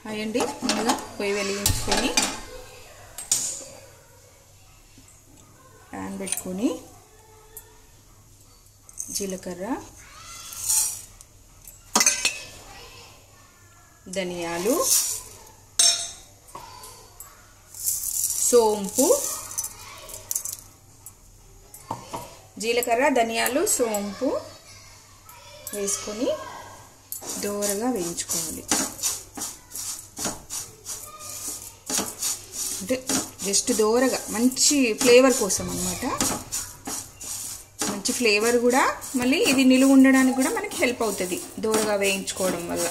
అయ్యండి ముందుగా పొయ్యి వెలిగించుకొని ప్యాన్ పెట్టుకొని జీలకర్ర ధనియాలు సోంపు జీలకర్ర ధనియాలు సోంపు వేసుకొని దోరగా వేయించుకోవాలి అంటే జస్ట్ దోరగా మంచి ఫ్లేవర్ కోసం అనమాట మంచి ఫ్లేవర్ కూడా మళ్ళీ ఇది నిలువ ఉండడానికి కూడా మనకి హెల్ప్ అవుతుంది దోరగా వేయించుకోవడం వల్ల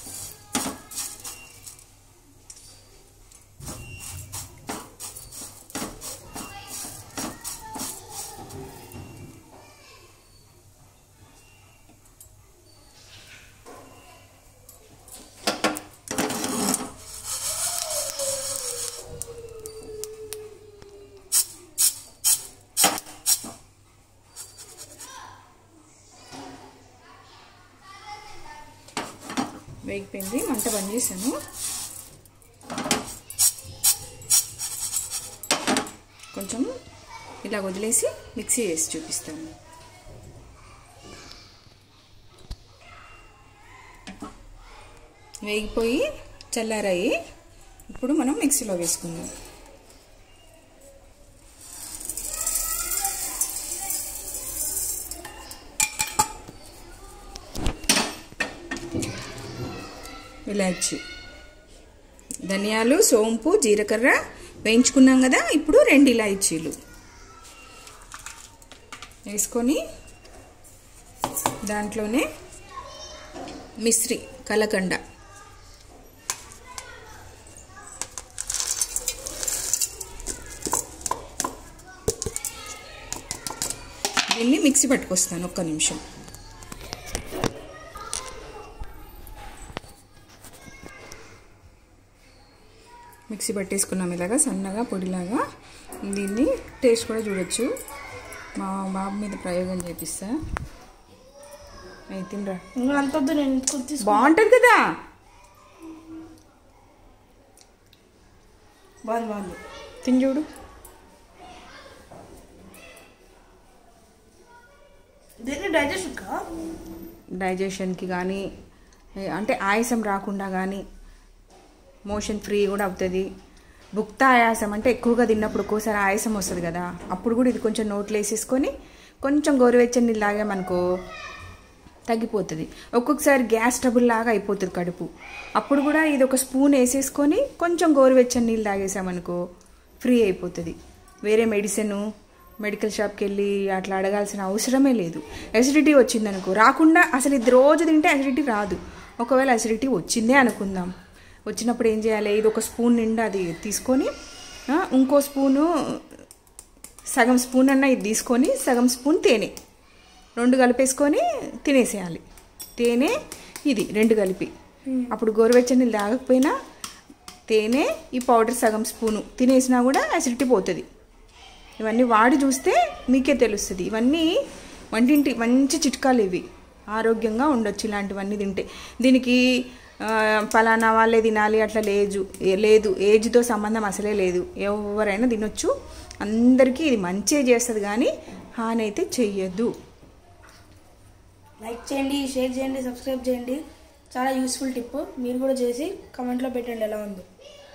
వేగిపోయింది మంట బంద్ చేశాను కొంచెం ఇలా వదిలేసి మిక్సీ వేసి చూపిస్తాను వేగిపోయి చల్లారాయి ఇప్పుడు మనం మిక్సీలో వేసుకుందాం ఇలాచి ధనియాలు సోంపు జీలకర్ర వేయించుకున్నాం కదా ఇప్పుడు రెండు ఇలాచీలు వేసుకొని దాంట్లోనే మిశ్రి కలకండ దీన్ని మిక్సీ పట్టుకొస్తాను ఒక్క నిమిషం మిక్సీ పట్టేసుకున్నాం ఇలాగా సన్నగా పొడిలాగా దీన్ని టేస్ట్ కూడా చూడొచ్చు మా బాబు మీద ప్రయోగం చేపిస్తా అయి తినరా ఇంకా అంత వద్దు నేను ఇంటికి తీసుకు బాగుంటుంది కదా బాగుంది బాగుంది తిని చూడు దీన్ని డైజెషన్ కా డైజెషన్కి కానీ ఏ- అంటే ఆయాసం రాకుండా కానీ మోషన్ ఫ్రీ కూడా అవుతుంది భుక్త ఆయాసం అంటే ఎక్కువగా తిన్నప్పుడు ఒక్కోసారి ఆయాసం వస్తుంది కదా అప్పుడు కూడా ఇది కొంచెం నోట్లో వేసేసుకొని కొంచెం గోరువెచ్చని నీళ్ళు తాగామనుకో తగ్గిపోతుంది ఒక్కొక్కసారి గ్యాస్ ట్రబుల్ లాగా అయిపోతుంది కడుపు అప్పుడు కూడా ఇది ఒక స్పూన్ వేసేసుకొని కొంచెం గోరువెచ్చని నీళ్ళు తాగేసామనుకో ఫ్రీ అయిపోతుంది వేరే మెడిసిన్ మెడికల్ షాప్కి వెళ్ళి అట్లా అడగాల్సిన అవసరమే లేదు అసిడిటీ వచ్చిందనుకో రాకుండా అసలు ఇది రోజు తింటే అసిడిటీ రాదు ఒకవేళ అసిడిటీ వచ్చిందే అనుకుందాం వచ్చినప్పుడు ఏం చేయాలి ఇది ఒక స్పూన్ నిండా అది తీసుకొని ఆ, ఇంకో స్పూను సగం స్పూన్ అన్న ఇది తీసుకొని సగం స్పూన్ తేనె రెండు కలిపేసుకొని తినేసేయాలి తేనె ఇది రెండు కలిపి అప్పుడు గోరువెచ్చని నీళ్ళు తాగకపోయినా తేనె ఈ పౌడర్ సగం స్పూను తినేసినా కూడా అసిడిటీ పోతుంది ఇవన్నీ వాడి చూస్తే మీకే తెలుస్తుంది ఇవన్నీ వంటింటి మంచి చిట్కాలు ఇవి ఆరోగ్యంగా ఉండొచ్చు ఇలాంటివన్నీ తింటే దీనికి ఆ, ఫలానా వాళ్ళే తినాలి అట్లా లేదు ఏ- లేదు ఏజ్తో సంబంధం అసలే లేదు ఎవరైనా తినొచ్చు అందరికీ ఇది మంచే చేస్తుంది కానీ హాని అయితే చెయ్యొద్దు లైక్ చేయండి షేర్ చేయండి సబ్స్క్రైబ్ చేయండి చాలా యూస్ఫుల్ టిప్ మీరు కూడా చేసి కమెంట్లో పెట్టండి ఎలా ఉందో